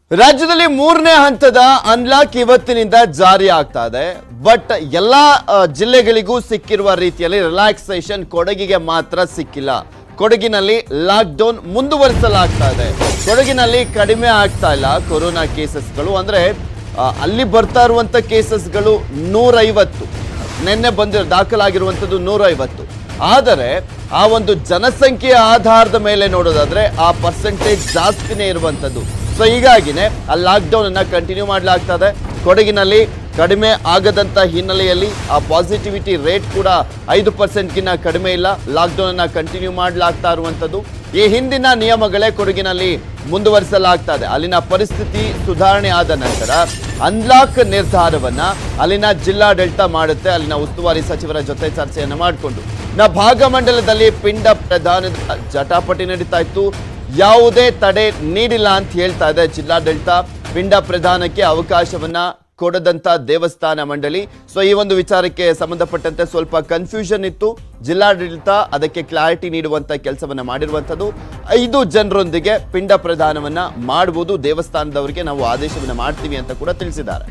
ರಾಜ್ಯದಲ್ಲಿ ಮೂರನೇ ಹಂತದ ಅನ್ಲಾಕ್ ಇವತ್ತಿನಿಂದ ಜಾರಿ ಆಗ್ತಾ ಇದೆ ಬಟ್ ಎಲ್ಲಾ ಆ, ಜಿಲ್ಲೆಗಳಿಗೂ ಸಿಕ್ಕಿರುವ ರೀತಿಯಲ್ಲಿ ರಿಲ್ಯಾಕ್ಸೇಷನ್ ಕೊಡಗಿಗೆ ಮಾತ್ರ ಸಿಕ್ಕಿಲ್ಲ ಕೊಡಗಿನಲ್ಲಿ ಲಾಕ್ ಡೌನ್ ಮುಂದುವರಿಸಲಾಗ್ತಾ ಇದೆ ಕೊಡಗಿನಲ್ಲಿ ಕಡಿಮೆ ಆಗ್ತಾ ಇಲ್ಲ ಕೊರೋನಾ ಕೇಸಸ್ಗಳು ಅಂದ್ರೆ ಆ, ಅಲ್ಲಿ ಬರ್ತಾ ಇರುವಂತ ಕೇಸಸ್ಗಳು ನೂರೈವತ್ತು ನಿನ್ನೆ ಬಂದಿರೋ ದಾಖಲಾಗಿರುವಂಥದ್ದು ನೂರೈವತ್ತು ಆದರೆ ಆ ಒಂದು ಜನಸಂಖ್ಯೆಯ ಆಧಾರದ ಮೇಲೆ ನೋಡೋದಾದ್ರೆ ಆ ಪರ್ಸೆಂಟೇಜ್ ಜಾಸ್ತಿನೇ ಇರುವಂಥದ್ದು ಸೊ ಹೀಗಾಗಿನೇ ಆ ಲಾಕ್ಡೌನ್ ಅನ್ನ ಕಂಟಿನ್ಯೂ ಮಾಡಲಾಗ್ತದೆ ಕೊಡಗಿನಲ್ಲಿ ಕಡಿಮೆ ಆಗದಂತ ಹಿನ್ನೆಲೆಯಲ್ಲಿ ಆ ಪಾಸಿಟಿವಿಟಿ ರೇಟ್ ಕೂಡ ಐದು ಪರ್ಸೆಂಟ್ಗಿನ್ನ ಕಡಿಮೆ ಇಲ್ಲ ಲಾಕ್ಡೌನ್ ಅನ್ನ ಕಂಟಿನ್ಯೂ ಮಾಡಲಾಗ್ತಾ ಇರುವಂಥದ್ದು ಈ ಹಿಂದಿನ ನಿಯಮಗಳೇ ಕೊಡಗಿನಲ್ಲಿ ಮುಂದುವರಿಸಲಾಗ್ತದೆ ಅಲ್ಲಿನ ಪರಿಸ್ಥಿತಿ ಸುಧಾರಣೆ ಆದ ನಂತರ ಅನ್ಲಾಕ್ ನಿರ್ಧಾರವನ್ನ ಅಲ್ಲಿನ ಜಿಲ್ಲಾಡಳಿತ ಮಾಡುತ್ತೆ ಅಲ್ಲಿನ ಉಸ್ತುವಾರಿ ಸಚಿವರ ಜೊತೆ ಚರ್ಚೆಯನ್ನ ಮಾಡಿಕೊಂಡು ನಾ ಭಾಗಮಂಡಲದಲ್ಲಿ ಪಿಂಡ ಪ್ರಧಾನದ ಜಟಾಪಟಿ ನಡೀತಾ ಇತ್ತು ಯಾವುದೇ ತಡೆ ನೀಡಿಲ್ಲ ಅಂತ ಹೇಳ್ತಾ ಇದೆ ಜಿಲ್ಲಾಡಳಿತ ಪಿಂಡ ಪ್ರಧಾನಕ್ಕೆ ಅವಕಾಶವನ್ನ ಕೊಡದಂತ ದೇವಸ್ಥಾನ ಮಂಡಳಿ ಸೊ ಈ ಒಂದು ವಿಚಾರಕ್ಕೆ ಸಂಬಂಧಪಟ್ಟಂತೆ ಸ್ವಲ್ಪ ಕನ್ಫ್ಯೂಷನ್ ಇತ್ತು ಜಿಲ್ಲಾಡಳಿತ ಅದಕ್ಕೆ ಕ್ಲಾರಿಟಿ ನೀಡುವಂತ ಕೆಲಸವನ್ನ ಮಾಡಿರುವಂತದ್ದು ಐದು ಜನರೊಂದಿಗೆ ಪಿಂಡ ಪ್ರದಾನವನ್ನ ಮಾಡಬಹುದು ದೇವಸ್ಥಾನದವರಿಗೆ ನಾವು ಆದೇಶವನ್ನ ಮಾಡ್ತೀವಿ ಅಂತ ಕೂಡ ತಿಳಿಸಿದ್ದಾರೆ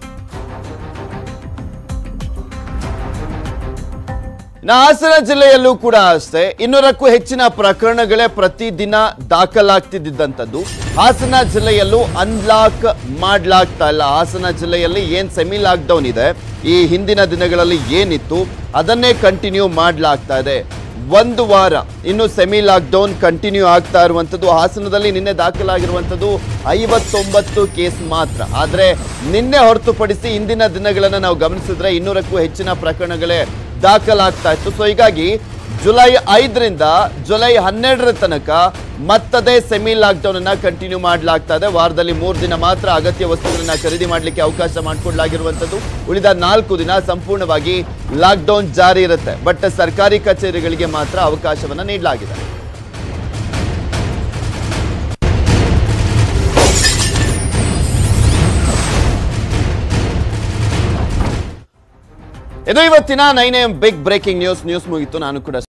ಇನ್ನು ಹಾಸನ ಜಿಲ್ಲೆಯಲ್ಲೂ ಕೂಡ ಅಷ್ಟೇ ಇನ್ನೂರಕ್ಕೂ ಹೆಚ್ಚಿನ ಪ್ರಕರಣಗಳೇ ಪ್ರತಿದಿನ ದಾಖಲಾಗ್ತಿದ್ದಂಥದ್ದು ಹಾಸನ ಜಿಲ್ಲೆಯಲ್ಲೂ ಅನ್ಲಾಕ್ ಮಾಡ್ಲಾಗ್ತಾ ಇಲ್ಲ ಹಾಸನ ಜಿಲ್ಲೆಯಲ್ಲಿ ಏನ್ ಸೆಮಿ ಲಾಕ್ಡೌನ್ ಇದೆ ಈ ಹಿಂದಿನ ದಿನಗಳಲ್ಲಿ ಏನಿತ್ತು ಅದನ್ನೇ ಕಂಟಿನ್ಯೂ ಮಾಡ್ಲಾಗ್ತಾ ಇದೆ ಒಂದು ವಾರ ಇನ್ನು ಸೆಮಿ ಲಾಕ್ಡೌನ್ ಕಂಟಿನ್ಯೂ ಆಗ್ತಾ ಇರುವಂಥದ್ದು ಹಾಸನದಲ್ಲಿ ನಿನ್ನೆ ದಾಖಲಾಗಿರುವಂಥದ್ದು ಐವತ್ತೊಂಬತ್ತು ಕೇಸ್ ಮಾತ್ರ ಆದರೆ ನಿನ್ನೆ ಹೊರತುಪಡಿಸಿ ಇಂದಿನ ದಿನಗಳನ್ನು ನಾವು ಗಮನಿಸಿದ್ರೆ ಇನ್ನೂರಕ್ಕೂ ಹೆಚ್ಚಿನ ಪ್ರಕರಣಗಳೇ ದಾಖಲಾಗ್ತಾ ಇತ್ತು ಸೊ ಹೀಗಾಗಿ ಜುಲೈ ಐದರಿಂದ ಜುಲೈ ಹನ್ನೆರಡರ ತನಕ ಮತ್ತದೇ ಸೆಮಿ ಲಾಕ್ಡೌನ್ ಅನ್ನ ಕಂಟಿನ್ಯೂ ಮಾಡಲಾಗ್ತಾ ಇದೆ ವಾರದಲ್ಲಿ ಮೂರು ದಿನ ಮಾತ್ರ ಅಗತ್ಯ ವಸ್ತುಗಳನ್ನ ಖರೀದಿ ಮಾಡಲಿಕ್ಕೆ ಅವಕಾಶ ಮಾಡಿಕೊಡ್ಲಾಗಿರುವಂಥದ್ದು ಉಳಿದ ನಾಲ್ಕು ದಿನ ಸಂಪೂರ್ಣವಾಗಿ ಲಾಕ್ಡೌನ್ ಜಾರಿ ಇರುತ್ತೆ ಬಟ್ ಸರ್ಕಾರಿ ಕಚೇರಿಗಳಿಗೆ ಮಾತ್ರ ಅವಕಾಶವನ್ನ ನೀಡಲಾಗಿದೆ ಇದು ಇವತ್ತಿನ nine M big breaking news news ಮುಗಿತು ನಾನು ಕೂಡ